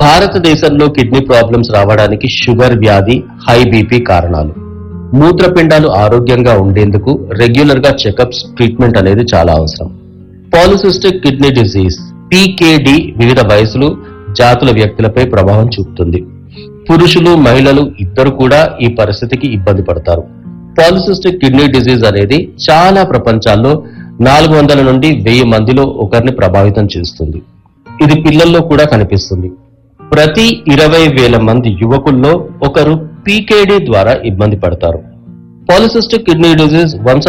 భారతదేశంలో kidney problems రావడానికి sugar వ్యాధి హై బీపీ కారణాలు మూత్రపిండాలు ఆరోగ్యంగా ఉండేందుకు రెగ్యులర్ గా చెకప్స్ ట్రీట్మెంట్ అనేది చాలా అవసరం పాలిసిస్టిక్ కిడ్నీ డిసీజ్ పీకేడి వివిధ వయసులు జాతుల వ్యక్తులపై ప్రభావం చూపుతుంది పురుషులు మహిళలు ఇద్దరు కూడా ఈ పరిస్థితికి ఇబ్బంది పడతారు పాలిసిస్టిక్ కిడ్నీ డిసీజ్ అనేది చాలా ప్రపంచాల్లో నాలుగు వందల నుండి వెయ్యి మందిలో ఒకరిని ప్రభావితం చేస్తుంది ఇది పిల్లల్లో కూడా కనిపిస్తుంది ప్రతి ఇరవై వేల మంది యువకుల్లో ఒకరు పీకేడి ద్వారా ఇబ్బంది పడతారు పాలిసిస్టిక్ కిడ్నీ డిసీజ్ వంశ